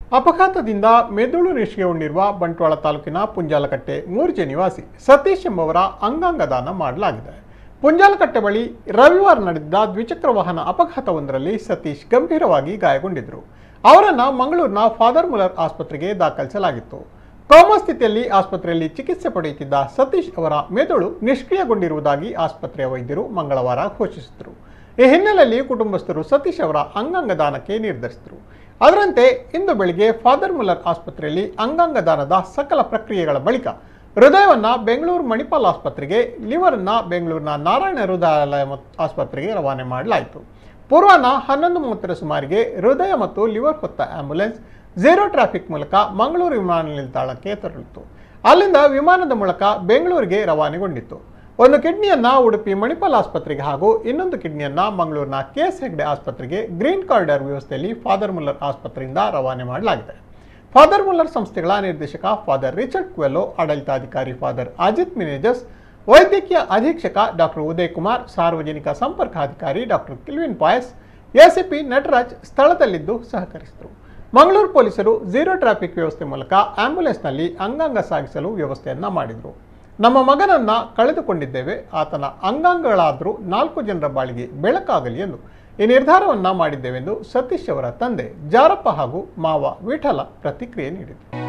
ಅಪಘಾತದಿಂದ ಮೆದುಳು ನಿಷ್ಕ್ರಿಯಗೊಂಡಿರುವ ಬಂಟ್ವಾಳ ತಾಲೂಕಿನ ಪುಂಜಾಲಕಟ್ಟೆ ಮೂರ್ಜೆ ನಿವಾಸಿ ಸತೀಶ್ ಎಂಬವರ ಅಂಗಾಂಗ ದಾನ ಮಾಡಲಾಗಿದೆ ಪುಂಜಾಲಕಟ್ಟೆ ಬಳಿ ರವಿವಾರ ನಡೆದಿದ್ದ ದ್ವಿಚಕ್ರ ವಾಹನ ಅಪಘಾತವೊಂದರಲ್ಲಿ ಸತೀಶ್ ಗಂಭೀರವಾಗಿ ಗಾಯಗೊಂಡಿದ್ದರು ಅವರನ್ನ ಮಂಗಳೂರಿನ ಫಾದರ್ ಮುಲರ್ ಆಸ್ಪತ್ರೆಗೆ ದಾಖಲಿಸಲಾಗಿತ್ತು ಕೋಮಾ ಸ್ಥಿತಿಯಲ್ಲಿ ಆಸ್ಪತ್ರೆಯಲ್ಲಿ ಚಿಕಿತ್ಸೆ ಪಡೆಯುತ್ತಿದ್ದ ಸತೀಶ್ ಅವರ ಮೆದುಳು ನಿಷ್ಕ್ರಿಯಗೊಂಡಿರುವುದಾಗಿ ಆಸ್ಪತ್ರೆಯ ವೈದ್ಯರು ಮಂಗಳವಾರ ಘೋಷಿಸಿದರು ಈ ಹಿನ್ನೆಲೆಯಲ್ಲಿ ಕುಟುಂಬಸ್ಥರು ಸತೀಶ್ ಅವರ ಅಂಗಾಂಗ ದಾನಕ್ಕೆ ನಿರ್ಧರಿಸಿದರು ಅದರಂತೆ ಇಂದು ಬೆಳಿಗ್ಗೆ ಫಾದರ್ ಮುಲ್ಲರ್ ಆಸ್ಪತ್ರೆಯಲ್ಲಿ ಅಂಗಾಂಗ ದಾನದ ಸಕಲ ಪ್ರಕ್ರಿಯೆಗಳ ಬಳಿಕ ಹೃದಯವನ್ನ ಬೆಂಗಳೂರು ಮಣಿಪಾಲ್ ಆಸ್ಪತ್ರೆಗೆ ಲಿವರನ್ನ ಬೆಂಗಳೂರಿನ ನಾರಾಯಣ ಹೃದಯಾಲಯ ಮತ್ತು ಆಸ್ಪತ್ರೆಗೆ ರವಾನೆ ಮಾಡಲಾಯಿತು ಪೂರ್ವಾಹ್ನ ಹನ್ನೊಂದು ಮೂವತ್ತರ ಸುಮಾರಿಗೆ ಹೃದಯ ಮತ್ತು ಲಿವರ್ ಹೊತ್ತ ಆಂಬ್ಯುಲೆನ್ಸ್ ಝೀರೋ ಟ್ರಾಫಿಕ್ ಮೂಲಕ ಮಂಗಳೂರು ವಿಮಾನ ನಿಲ್ದಾಣಕ್ಕೆ ತೆರಳಿತು ಅಲ್ಲಿಂದ ವಿಮಾನದ ಮೂಲಕ ಬೆಂಗಳೂರಿಗೆ ರವಾನೆಗೊಂಡಿತ್ತು ಒಂದು ಕಿಡ್ನಿಯನ್ನ ಉಡುಪಿ ಮಣಿಪಾಲ್ ಆಸ್ಪತ್ರೆಗೆ ಹಾಗೂ ಇನ್ನೊಂದು ಕಿಡ್ನಿಯನ್ನ ಮಂಗಳೂರಿನ ಕೆಎಸ್ ಹೆಗ್ಡೆ ಆಸ್ಪತ್ರೆಗೆ ಗ್ರೀನ್ ಕಾರಿಡಾರ್ ವ್ಯವಸ್ಥೆಯಲ್ಲಿ ಫಾದರ್ ಮುಲ್ಲರ್ ಆಸ್ಪತ್ರೆಯಿಂದ ರವಾನೆ ಮಾಡಲಾಗಿದೆ ಫಾದರ್ ಮುಲ್ಲರ್ ಸಂಸ್ಥೆಗಳ ನಿರ್ದೇಶಕ ಫಾದರ್ ರಿಚರ್ಡ್ ಕ್ವೆಲ್ಲೋ ಆಡಳಿತಾಧಿಕಾರಿ ಫಾದರ್ ಅಜಿತ್ ಮಿನೇಜಸ್ ವೈದ್ಯಕೀಯ ಅಧೀಕ್ಷಕ ಡಾಕ್ಟರ್ ಉದಯ್ ಕುಮಾರ್ ಸಾರ್ವಜನಿಕ ಸಂಪರ್ಕಾಧಿಕಾರಿ ಡಾಕ್ಟರ್ ಕಿಲ್ವಿನ್ ಪಾಯಸ್ ಎಸಿಪಿ ನಟರಾಜ್ ಸ್ಥಳದಲ್ಲಿದ್ದು ಸಹಕರಿಸಿದರು ಮಂಗಳೂರು ಪೊಲೀಸರು ಝೀರೋ ಟ್ರಾಫಿಕ್ ವ್ಯವಸ್ಥೆ ಮೂಲಕ ಆಂಬ್ಯುಲೆನ್ಸ್ನಲ್ಲಿ ಅಂಗಾಂಗ ಸಾಗಿಸಲು ವ್ಯವಸ್ಥೆಯನ್ನ ಮಾಡಿದರು ನಮ್ಮ ಮಗನನ್ನ ಕಳೆದುಕೊಂಡಿದ್ದೇವೆ ಆತನ ಅಂಗಾಂಗಗಳಾದರೂ ನಾಲ್ಕು ಜನರ ಬಾಳಿಗೆ ಬೆಳಕಾಗಲಿ ಎಂದು ಈ ನಿರ್ಧಾರವನ್ನ ಮಾಡಿದ್ದೇವೆಂದು ಸತೀಶ್ ಅವರ ತಂದೆ ಜಾರಪ್ಪ ಹಾಗೂ ಮಾವ ವಿಠಲ ಪ್ರತಿಕ್ರಿಯೆ ನೀಡಿದರು